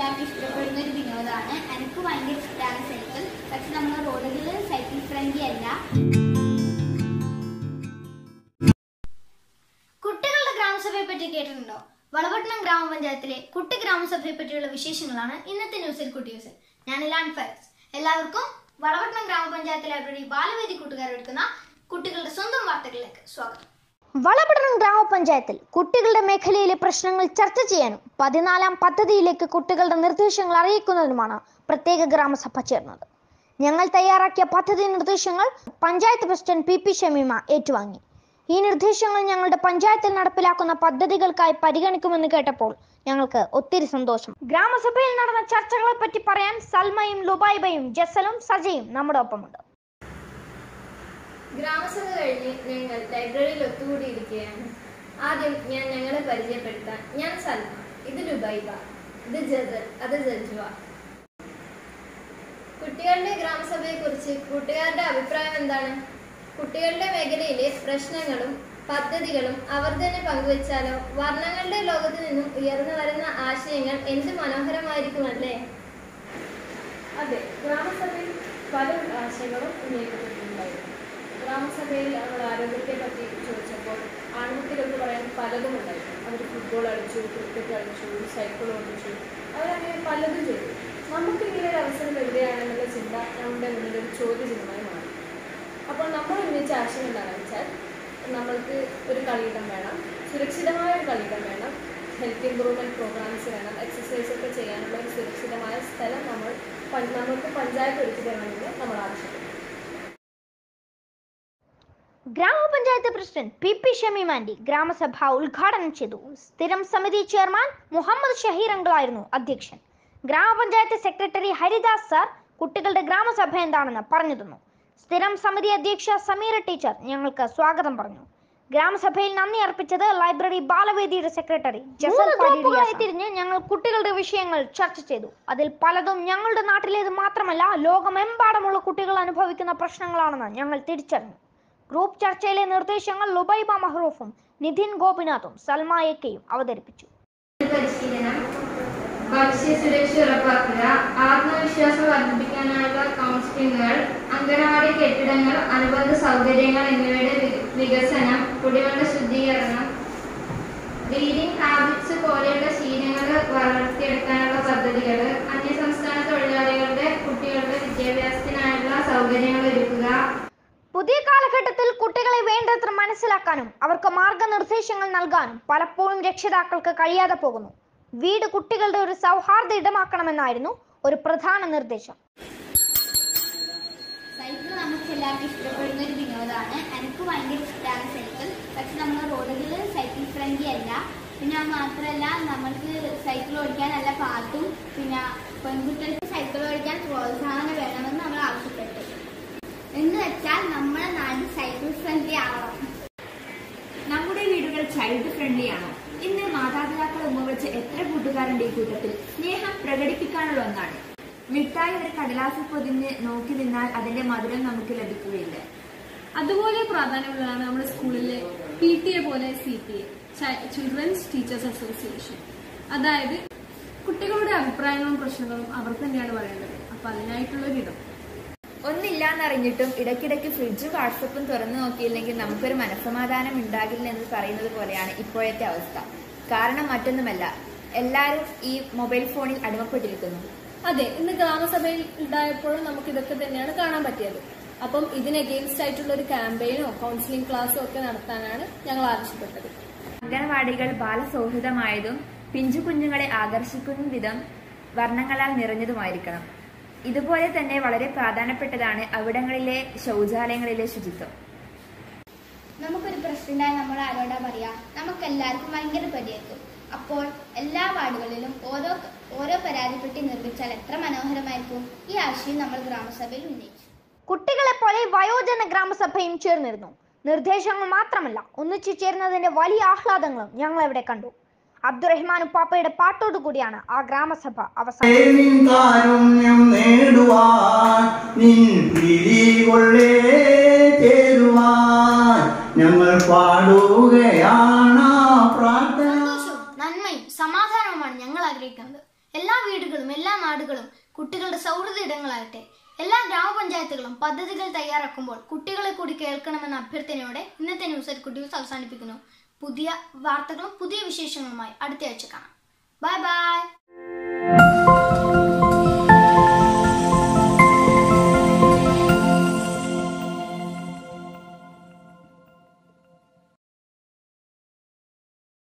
എല്ലാവർക്കും ഇഷ്ടപ്പെടുന്ന ഒരു വിനോദമാണ് എനിക്ക് ഭയങ്കര ഇഷ്ടമാണ് സൈക്കിൾ പക്ഷെ നമ്മുടെ റോഡുകളിൽ സൈക്കിൾ ഫ്രണ്ട്ലി അല്ല കുട്ടികളുടെ ഗ്രാമസഭയെ പറ്റി കേട്ടിട്ടുണ്ടോ വളപട്ടണം ഗ്രാമപഞ്ചായത്തിലെ കുട്ടി ഗ്രാമസഭയെ പറ്റിയുള്ള വിശേഷങ്ങളാണ് ഇന്നത്തെ ന്യൂസിൽ കുട്ടിയൂസിൽ ഞാൻ ഇലാൻ ഫയസ് എല്ലാവർക്കും വളപട്ടണം ഗ്രാമപഞ്ചായത്ത് ലൈബ്രറി ബാലവേദി കൂട്ടുകാർ എടുക്കുന്ന കുട്ടികളുടെ സ്വന്തം വാർത്തകളിലേക്ക് സ്വാഗതം വളപട്ടണം ഗ്രാമപഞ്ചായത്തിൽ കുട്ടികളുടെ മേഖലയിലെ പ്രശ്നങ്ങൾ ചർച്ച ചെയ്യാനും പതിനാലാം പദ്ധതിയിലേക്ക് കുട്ടികളുടെ നിർദ്ദേശങ്ങൾ അറിയിക്കുന്നതിനുമാണ് പ്രത്യേക ഗ്രാമസഭ ചേർന്നത് ഞങ്ങൾ തയ്യാറാക്കിയ പദ്ധതി നിർദ്ദേശങ്ങൾ panchayat president P P Shameema ഏറ്റുവാങ്ങി ഈ നിർദ്ദേശങ്ങൾ ഞങ്ങളുടെ പഞ്ചായത്തിൽ നടപ്പിലാക്കുന്ന പദ്ധതികൾക്കായി പരിഗണിക്കുമെന്ന് കേട്ടപ്പോൾ ഞങ്ങൾക്ക് ഒത്തിരി സന്തോഷം ഗ്രാമസഭയിൽ നടന്ന ചർച്ചകളെ പറ്റി പറയാൻ സൽമയും ലുബൈബയും ജസലും സജയും നമ്മുടെ ഒപ്പമുണ്ട് ഗ്രാമസഭ കഴിഞ്ഞ് ഞങ്ങൾ ലൈബ്രറിയിൽ ഒത്തുകൂടിയിരിക്കുകയാണ് ആദ്യം ഞാൻ ഞങ്ങളെ പരിചയപ്പെടുത്താൻ ഞാൻ സൽമ ഇത് ലുബൈബ ഇത് ജസൽ അത് ജജ്വ കുട്ടികളുടെ ഗ്രാമസഭയെക്കുറിച്ച് കൂട്ടുകാരുടെ അഭിപ്രായം എന്താണ് കുട്ടികളുടെ മേഖലയിലെ പ്രശ്നങ്ങളും പദ്ധതികളും അവർ തന്നെ പങ്കുവച്ചാലോ വർണ്ണങ്ങളുടെ ലോകത്ത് നിന്നും ഉയർന്നു വരുന്ന ആശയങ്ങൾ എന്ത് മനോഹരമായിരിക്കുമല്ലേ അതെ ഗ്രാമസഭയിൽ പല ആശയങ്ങളും ഉന്നയിക്കപ്പെട്ടിട്ടുണ്ടായിരുന്നു ഗ്രാമസഭയിൽ അവർ ആരോഗ്യത്തെ പറ്റി ചോദിച്ചപ്പോൾ ആൺകുട്ടികൾക്ക് പറയാൻ പലതും ഉണ്ടായിരുന്നു അവർ ഫുട്ബോൾ കളിച്ചു ക്രിക്കറ്റ് കളിച്ചു സൈക്കിൾ ഓടിച്ചു അവരങ്ങനെ പലതും ചെയ്തു നമുക്ക് ഇങ്ങനെ ഒരു അവസരം വരികയാണെന്നുള്ള ചിന്ത നമ്മുടെ മുന്നിൽ ഒരു ചോദ്യചിഹ്നമായി മാറി അപ്പോൾ നമ്മൾ ഉന്നയിച്ച ആശയം എന്താണെന്ന് വെച്ചാൽ നമ്മൾക്ക് ഒരു കളിയിടം വേണം സുരക്ഷിതമായ ഒരു കളിയിടം വേണം ഹെൽത്ത് ഇമ്പ്രൂവ്മെൻറ്റ് പ്രോഗ്രാംസ് വേണം എക്സസൈസ് ഒക്കെ ചെയ്യാനുള്ള ഒരു സുരക്ഷിതമായ സ്ഥലം നമ്മൾ പ- നമുക്ക് പഞ്ചായത്ത് ഒരുക്കി തരണമെന്ന് നമ്മൾ ആവശ്യപ്പെട്ടു ഗ്രാമപഞ്ചായത്ത് പ്രസിഡന്റ് പി പി ഷമീമാൻഡി ഗ്രാമസഭ ഉദ്ഘാടനം ചെയ്തു സ്ഥിരം സമിതി ചെയർമാൻ മുഹമ്മദ് ഷഹീർ അങ്കിളായിരുന്നു അധ്യക്ഷൻ ഗ്രാമപഞ്ചായത്ത് സെക്രട്ടറി ഹരിദാസ് സാർ കുട്ടികളുടെ ഗ്രാമസഭ എന്താണെന്ന് പറഞ്ഞു തന്നു സ്ഥിരം സമിതി അധ്യക്ഷ സമീറ ടീച്ചർ ഞങ്ങൾക്ക് സ്വാഗതം പറഞ്ഞു ഗ്രാമസഭയിൽ നന്ദി അർപ്പിച്ചത് ലൈബ്രറി ബാലവേദിയുടെ സെക്രട്ടറി ജസൽ ഗ്രൂപ്പുകളായി തിരിഞ്ഞ് ഞങ്ങൾ കുട്ടികളുടെ വിഷയങ്ങൾ ചർച്ച ചെയ്തു അതിൽ പലതും ഞങ്ങളുടെ നാട്ടിലേത് മാത്രമല്ല ലോകമെമ്പാടുമുള്ള കുട്ടികൾ അനുഭവിക്കുന്ന പ്രശ്നങ്ങളാണെന്ന് ഞങ്ങൾ തിരിച്ചറിഞ്ഞു ഗ്രൂപ്പ് ചർച്ചയിലെ നിർദ്ദേശങ്ങൾ ലുബൈബ മഹ്റൂഫും നിധിൻ ഗോപിനാഥും സൽമായക്കയും അവതരിപ്പിച്ചു പരിശീലനം ഭക്ഷ്യസുരക്ഷ ഉറപ്പാക്കുക ആത്മവിശ്വാസം വർദ്ധിപ്പിക്കാനുള്ള കൗൺസിലിംഗുകൾ അംഗനവാടി കെട്ടിടങ്ങൾ അനുബന്ധ സൗകര്യങ്ങൾ എന്നിവയുടെ വി- വികസനം കുടിവെള്ള ശുദ്ധീകരണം റീഡിംഗ് ഹാബിറ്റ്സ് പോലെയുള്ള ശീലങ്ങൾ വളർത്തിയെടുക്കാനുള്ള പദ്ധതികൾ അന്യസംസ്ഥാന തൊഴിലാളികളുടെ കുട്ടികളുടെ വിദ്യാഭ്യാസത്തിനായുള്ള സൗകര്യങ്ങൾ ഒരുക്കുക പുതിയ കാലഘട്ടത്തിൽ കുട്ടികളെ വേണ്ടത്ര മനസ്സിലാക്കാനും അവർക്ക് മാർഗനിർദ്ദേശങ്ങൾ നൽകാനും പലപ്പോഴും രക്ഷിതാക്കൾക്ക് കഴിയാതെ പോകുന്നു വീട് കുട്ടികളുടെ ഒരു സൗഹാർദ്ദ ഇടമാക്കണമെന്നായിരുന്നു ഒരു പ്രധാന നിർദ്ദേശം സൈക്കിൾ നമുക്ക് എല്ലാവർക്കും ഇഷ്ടപ്പെടുന്ന ഒരു വിനോദമാണ് എനിക്ക് ഭയങ്കര ഇഷ്ടമാണ് സൈക്കിൾ പക്ഷെ നമ്മുടെ റോഡുകളിൽ സൈക്കിൾ ഫ്രണ്ട്ലി അല്ല പിന്നെ അത് മാത്രമല്ല നമ്മൾക്ക് സൈക്കിൾ ഓടിക്കാൻ നല്ല പാട്ടും പിന്നെ പെൺകുട്ടികൾക്ക് സൈക്കിൾ ഓടിക്കാൻ പ്രോത്സാഹനം വേണമെന്ന് നമ്മൾ ആവശ്യപ്പെട്ടു എന്ന് വെച്ചാൽ നമ്മുടെ നാട് സൈക്കിൾ ഫ്രണ്ട്ലി ആവണം നമ്മുടെ വീടുകൾ ചൈൽഡ് ഫ്രണ്ട്ലി ആണോ ഇന്ന് മാതാപിതാക്കൾ ഉമ്മ വെച്ച് എത്ര കൂട്ടുകാരുണ്ട് ഈ കൂട്ടത്തിൽ സ്നേഹം പ്രകടിപ്പിക്കാനുള്ള ഒന്നാണ് മിഠായി ഒരു കടലാസിൽ പൊതിഞ്ഞ് നോക്കി നിന്നാൽ അതിന്റെ മധുരം നമുക്ക് ലഭിക്കുകയില്ല അതുപോലെ പ്രാധാന്യമുള്ളതാണ് നമ്മുടെ സ്കൂളിലെ പി ടി എ പോലെ C P A children's teachers association അതായത് കുട്ടികളുടെ അഭിപ്രായങ്ങളും പ്രശ്നങ്ങളും അവർ തന്നെയാണ് പറയേണ്ടത് അപ്പൊ അതിനായിട്ടുള്ള ഒരിടം ഒന്നില്ലാന്നറിഞ്ഞിട്ടും ഇടയ്ക്കിടയ്ക്ക് ഫ്രിഡ്ജും വാട്സപ്പും തുറന്നു നോക്കിയില്ലെങ്കിൽ നമുക്കൊരു മനസ്സമാധാനം ഉണ്ടാകില്ല എന്ന് പറയുന്നത് പോലെയാണ് ഇപ്പോഴത്തെ അവസ്ഥ കാരണം മറ്റൊന്നുമല്ല എല്ലാവരും ഈ മൊബൈൽ ഫോണിൽ അടിമപ്പെട്ടിരിക്കുന്നു അതെ ഇന്ന് ഗ്രാമസഭയിൽ ഉണ്ടായപ്പോഴും നമുക്ക് ഇതൊക്കെ തന്നെയാണ് കാണാൻ പറ്റിയത് അപ്പം ഇതിന് അഗെയിൻസ്റ്റ് ആയിട്ടുള്ള ഒരു ക്യാമ്പയിനോ കൗൺസിലിംഗ് ക്ലാസ്സോ ഒക്കെ നടത്താനാണ് ഞങ്ങൾ ആവശ്യപ്പെട്ടത് അംഗനവാടികൾ ബാലസൗഹൃദമായതും പിഞ്ചു കുഞ്ഞുങ്ങളെ ആകർഷിക്കുന്ന വിധം വർണ്ണങ്ങളാൽ നിറഞ്ഞതുമായിരിക്കണം ഇതുപോലെ തന്നെ വളരെ പ്രാധാന്യപ്പെട്ടതാണ് അവിടങ്ങളിലെ ശൗചാലയങ്ങളിലെ ശുചിത്വം നമുക്കൊരു പ്രശ്നമുണ്ടായി നമ്മൾ ആരോടാ പറയാ നമുക്ക് എല്ലാവർക്കും ഭയങ്കര പരിയേക്കും അപ്പോൾ എല്ലാ വാർഡുകളിലും ഓരോ ഓരോ പരാതിപ്പെട്ടി നിർമ്മിച്ചാൽ എത്ര മനോഹരമായിരിക്കും ഈ ആശയം നമ്മൾ ഗ്രാമസഭയിൽ ഉന്നയിച്ചു കുട്ടികളെ പോലെ വയോജന ഗ്രാമസഭയും ചേർന്നിരുന്നു നിർദ്ദേശങ്ങൾ മാത്രമല്ല ഒന്നിച്ചു ചേരുന്നതിന്റെ വലിയ ആഹ്ലാദങ്ങളും ഞങ്ങൾ ഇവിടെ കണ്ടു അബ്ദുറഹ്മാൻ ഉപ്പാപ്പയുടെ പാട്ടോടു കൂടിയാണ് ആ ഗ്രാമസഭ അവസാനം നിൻ കാരുണ്യം നേടുവാൻ നിൻ പിരി കൊള്ളേ ചേരുവാൻ ഞങ്ങൾ പാടുകയാണ് പ്രാർത്ഥന സന്തോഷവും നന്മയും സമാധാനവുമാണ് ഞങ്ങൾ ആഗ്രഹിക്കുന്നത് എല്ലാ വീടുകളും എല്ലാ നാടുകളും കുട്ടികളുടെ സൗഹൃദ ഇടങ്ങളാകട്ടെ എല്ലാ ഗ്രാമപഞ്ചായത്തുകളും പദ്ധതികൾ തയ്യാറാക്കുമ്പോൾ കുട്ടികളെ കൂടി കേൾക്കണമെന്ന അഭ്യർത്ഥനയോടെ ഇന്നത്തെ ന്യൂസ് അറ്റ് കുട്ടി ന്യൂസ് അവസാനിപ്പിക്കുന്നു പുതിയ വാർത്തകളും പുതിയ വിശേഷങ്ങളുമായി അടുത്ത ആഴ്ച കാണാം ബൈ ബൈ